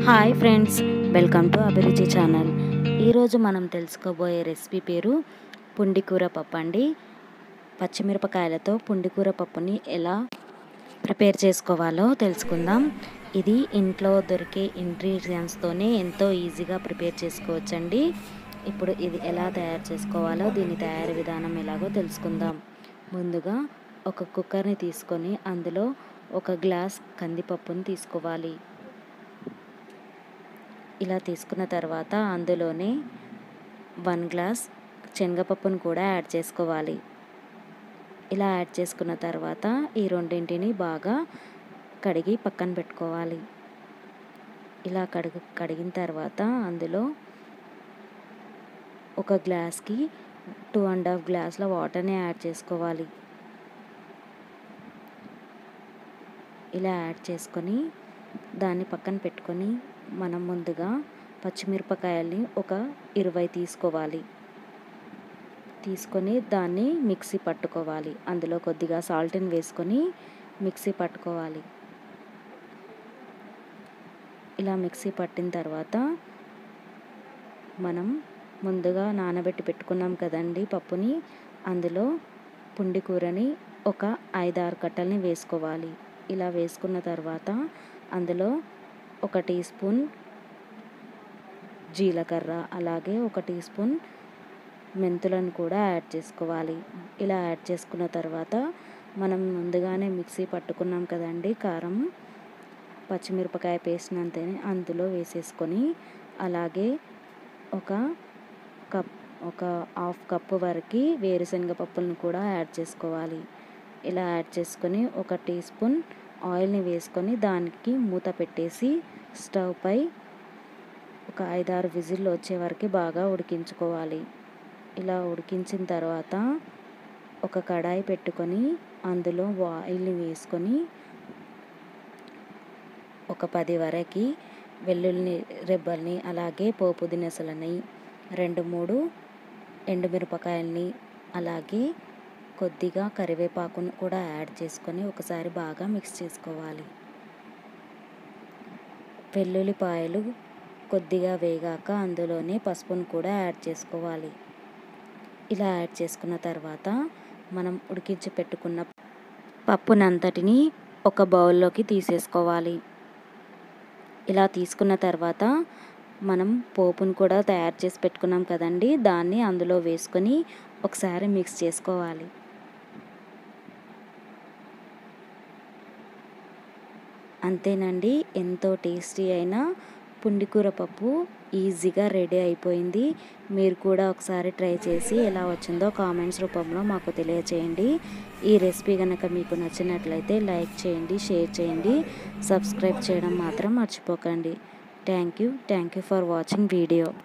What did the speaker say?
hi friends welcome to Abhiruchi channel ఈరోజు మనం తెలుసుకోబోయే రెసిపీ పేరు పుండికూర పప్పు అండి పచ్చిమిరపకాయలతో పుండికూర పప్పుని ఎలా ప్రిపేర్ చేసుకోవాలో తెలుసుకుందాం ఇది ఇంట్లో దొరికే ఇంగ్రీడియంట్స్తోనే ఎంతో ఈజీగా ప్రిపేర్ చేసుకోవచ్చండి ఇప్పుడు ఇది ఎలా తయారు చేసుకోవాలో దీని తయారీ విధానం ఎలాగో తెలుసుకుందాం ముందుగా ఒక కుక్కర్ని తీసుకొని అందులో ఒక గ్లాస్ కందిపప్పుని తీసుకోవాలి ఇలా తీసుకున్న తర్వాత అందులోనే వన్ గ్లాస్ శనగపప్పును కూడా యాడ్ చేసుకోవాలి ఇలా యాడ్ చేసుకున్న తర్వాత ఈ రెండింటిని బాగా కడిగి పక్కన పెట్టుకోవాలి ఇలా కడుగు కడిగిన తర్వాత అందులో ఒక గ్లాస్కి టూ అండ్ హాఫ్ గ్లాసుల వాటర్ని యాడ్ చేసుకోవాలి ఇలా యాడ్ చేసుకొని దాన్ని పక్కన పెట్టుకొని మనం ముందుగా పచ్చిమిరపకాయల్ని ఒక ఇరవై తీసుకోవాలి తీసుకొని దాన్ని మిక్సీ పట్టుకోవాలి అందులో కొద్దిగా సాల్ట్ని వేసుకొని మిక్సీ పట్టుకోవాలి ఇలా మిక్సీ పట్టిన తర్వాత మనం ముందుగా నానబెట్టి పెట్టుకున్నాం కదండి పప్పుని అందులో పుండి కూరని ఒక ఐదారు కట్టల్ని వేసుకోవాలి ఇలా వేసుకున్న తర్వాత అందులో ఒక టీ స్పూన్ జీలకర్ర అలాగే ఒక టీ స్పూన్ మెంతులను కూడా యాడ్ చేసుకోవాలి ఇలా యాడ్ చేసుకున్న తర్వాత మనం ముందుగానే మిక్సీ పట్టుకున్నాం కదండి కారం పచ్చిమిరపకాయ పేస్ట్ అంతేనే అందులో వేసేసుకొని అలాగే ఒక కప్ ఒక హాఫ్ కప్పు వరకు వేరుశనగ పప్పులను కూడా యాడ్ చేసుకోవాలి ఇలా యాడ్ చేసుకొని ఒక టీ స్పూన్ ఆయిల్ని వేసుకొని దానికి మూత పెట్టేసి స్టవ్ పై ఒక ఐదారు విజిల్లు వచ్చే వరకు బాగా ఉడికించుకోవాలి ఇలా ఉడికించిన తర్వాత ఒక కడాయి పెట్టుకొని అందులో ఆయిల్ని వేసుకొని ఒక పది వరకు వెల్లుల్లి రెబ్బల్ని అలాగే పోపు దినుసులని రెండు మూడు ఎండుమిరపకాయల్ని అలాగే కొద్దిగా కరివేపాకును కూడా యాడ్ చేసుకొని ఒకసారి బాగా మిక్స్ చేసుకోవాలి వెల్లుల్లిపాయలు కొద్దిగా వేగాక అందులోనే పసుపును కూడా యాడ్ చేసుకోవాలి ఇలా యాడ్ చేసుకున్న తర్వాత మనం ఉడికించి పెట్టుకున్న పప్పునంతటిని ఒక బౌల్లోకి తీసేసుకోవాలి ఇలా తీసుకున్న తర్వాత మనం పోపును కూడా తయారు చేసి పెట్టుకున్నాం కదండి దాన్ని అందులో వేసుకొని ఒకసారి మిక్స్ చేసుకోవాలి అంతేనండి ఎంతో టేస్టీ అయిన పుండికూర పప్పు ఈజీగా రెడీ అయిపోయింది మీరు కూడా ఒకసారి ట్రై చేసి ఎలా వచ్చిందో కామెంట్స్ రూపంలో మాకు తెలియచేయండి ఈ రెసిపీ కనుక మీకు నచ్చినట్లయితే లైక్ చేయండి షేర్ చేయండి సబ్స్క్రైబ్ చేయడం మాత్రం మర్చిపోకండి thank you thank you for watching video